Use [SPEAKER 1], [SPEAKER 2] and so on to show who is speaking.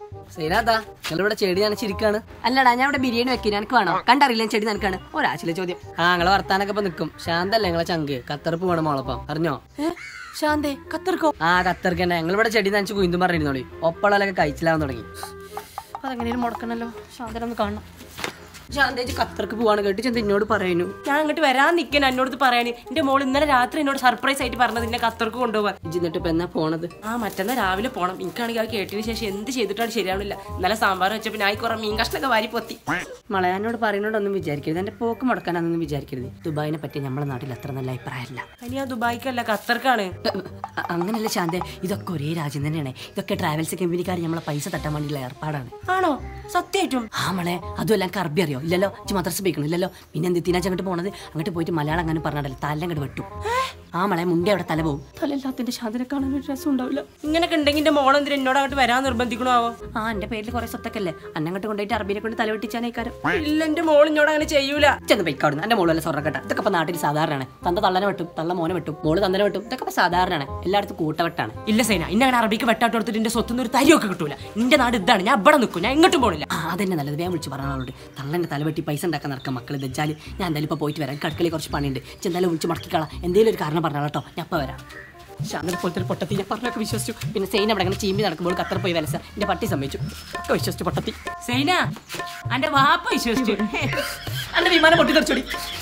[SPEAKER 1] സൈനാത്താ നിങ്ങളിവിടെ ചെടി നനച്ചിരിക്കാണ്
[SPEAKER 2] അല്ലടാ ഞാൻ ഇവിടെ ബിരിയാണി വെക്കാൻ എനിക്ക് വേണോ കണ്ടറിയില്ല ചെടി നിനക്കാണ് ഒരാഴ്ചയിലെ ചോദ്യം
[SPEAKER 1] ആ നിങ്ങളെ വർത്താനൊക്കെ ഇപ്പൊ നിക്കും ശാന്തല്ലേ നിങ്ങളെ ചങ്ക് കത്തർപ്പ് വേണം മോളപ്പം അറിഞ്ഞോ
[SPEAKER 2] ഏ ശാന്തേ കത്തർക്കോ
[SPEAKER 1] ആ കത്തർക്ക് തന്നെ ഞങ്ങളിവിടെ ചെടി നനച്ച് കുയിന്തും പറഞ്ഞിരുന്നോളി ഒപ്പളൊക്കെ കഴിച്ചിലാവാൻ തുടങ്ങി
[SPEAKER 2] അപ്പൊ അതെങ്ങനെയും മുടക്കണല്ലോ ശാന്തനെ ഒന്ന് കാണണം
[SPEAKER 1] ശാന്തേജ് കത്തർക്ക് പോവാണ് കേട്ട് ചെന്ന് എന്നോട് പറയുന്നു
[SPEAKER 3] ഞാൻ അങ്ങോട്ട് വരാൻ നിൽക്കാൻ എന്നോട് പറയാന് എന്റെ മോൾ ഇന്നലെ രാത്രി എന്നോട് സർപ്രൈസ് ആയിട്ട് പറഞ്ഞത് എന്നെ ഖത്തർക്ക് കൊണ്ടുപോകാൻ
[SPEAKER 1] ഇജ്ജ് എന്നിട്ട് ഇപ്പൊ എന്നാ പോണത്
[SPEAKER 3] ആ മറ്റന്നാ രാവിലെ പോണം എനിക്കാണെങ്കിൽ അത് കേട്ടതിന് ശേഷം എന്ത് ചെയ്തിട്ടാണ് ശരിയാവില്ല ഇന്നലെ സാമ്പാർ വെച്ചപ്പോൾ ഞാൻ കുറെ മീൻ കഷ്ണൊക്കെ വാരി പൊത്തി
[SPEAKER 1] മളയാനോട് പറയുന്നോടൊന്നും വിചാരിക്കരുത് എന്റെ പോക്ക് മുടക്കാനൊന്നും വിചാരിക്കരുത് ദുബായിനെ പറ്റി നമ്മുടെ നാട്ടിൽ അത്ര നല്ല അഭിപ്രായമല്ല
[SPEAKER 3] ഇനി ആ ദുബായിക്കല്ല ഖത്തർക്കാണ്
[SPEAKER 1] അ- അങ്ങനെയല്ല ശാന്തേ ഇതൊക്കെ ഒരേ രാജ്യം തന്നെയാണ് ഇതൊക്കെ ട്രാവൽസ് കമ്പനിക്കാർ നമ്മളെ പൈസ തട്ടാൻ വേണ്ടിയുള്ള ഏർപ്പാടാണ്
[SPEAKER 3] ആണോ സത്യമായിട്ടും
[SPEAKER 1] ആ മളെ അതുമല്ല എനിക്ക് അറബി അറിയോ ഇല്ലല്ലോ ഇജ്ജ് മദ്രസ പോയിക്കണം ഇല്ലല്ലോ പിന്നെ എന്ത് തിനാച്ച് അങ്ങോട്ട് പോണത് അങ്ങോട്ട് പോയിട്ട് മലയാളം അങ്ങനെ പറഞ്ഞാൽ തല അങ്ങോട്ട് വെട്ടു ആ മളെ മുണ്ടേ അവിടെ തല പോവും
[SPEAKER 2] തലല്ലാത്തിന്റെ ശാന്തനെ കാണാൻ ഒരു രസം ഉണ്ടാവില്ല
[SPEAKER 3] ഇങ്ങനെയൊക്കെ ഉണ്ടെങ്കിൽ എന്റെ മോൾ എന്തിനാ എന്നോട് അങ്ങോട്ട് വരാൻ നിർബന്ധിക്കണോ ആവോ
[SPEAKER 1] ആ എന്റെ പേരിൽ കുറെ സ്വത്തൊക്കെ അല്ലേ അന്നങ്ങോട്ട് കൊണ്ടുപോയിട്ട് അറബിനെ കൊണ്ട് തല വെട്ടിച്ചാനേക്കാരം
[SPEAKER 3] ഇല്ല എന്റെ മോൾ എന്നോട് അങ്ങനെ ചെയ്യൂല
[SPEAKER 1] ചെന്ന് പൊയ്ക്കാവുന്നു എന്റെ മോള് വല്ല സ്വർണ്ണക്കട്ട ഇതൊക്കെ ഇപ്പൊ നാട്ടിൽ സാധാരണയാണ് തന്ത തള്ളനെ വെട്ടും തള്ള മോനെ വെട്ടും മോള് തന്തനെ വെട്ടും ഇതൊക്കെ ഇപ്പൊ സാധാരണയാണ് എല്ലായിടത്തും കൂട്ടവെട്ടാണ്
[SPEAKER 3] ഇല്ല സൈന ഇന്നെ അങ്ങനെ അറബിക്ക് വെട്ടാട്ട് കൊടുത്തിട്ട് എന്റെ സ്വത്തുനിന്ന് ഒരു തരിയൊക്കെ കിട്ടൂല എന്റെ നാട് ഇതാണ് ഞാൻ ഇവിടെ നിൽക്കും ഞാൻ എങ്ങോട്ടും പോണില്ല
[SPEAKER 1] ആ അതന്നെ നല്ലത് വേഗം വിളിച്ച് പറഞ്ഞോളോട് തള്ളന്റെ തല വെട്ടി പൈസ ഉണ്ടാക്കാൻ നടക്കാം മക്കള് ദജ്ജാല് ഞാൻ എന്തായാലും ഇപ്പൊ പോയിട്ട് വരാം കടക്കളി കുറച്ച് പണിയുണ്ട് ചെന്നാലും വിളിച്ച് മടക്കിക്കളാം എന്തെങ്കിലും ഒരു കാരണം പറഞ്ഞാൽ കേട്ടോ ഞാൻ ഇപ്പൊ വരാം ശാന്തനെ പോലത്തെ ഒരു പൊട്ടത്തി ഞാൻ പറഞ്ഞൊക്കെ വിശ്വസിച്ചു പിന്നെ സെയിൻ അവിടെ അങ്ങനെ ചീമ്പി നടക്കുമ്പോൾ കത്തർ പോയി വലസ എന്റെ പട്ടി സമ്മതിച്ചു ഒക്കെ വിശ്വസിച്ചു പൊട്ടത്തി
[SPEAKER 3] സൈന എന്റെ വാപ്പ വിശ്വസിച്ചു
[SPEAKER 1] എന്റെ വിമാനം പൊട്ടിത്തെറിച്ചോടി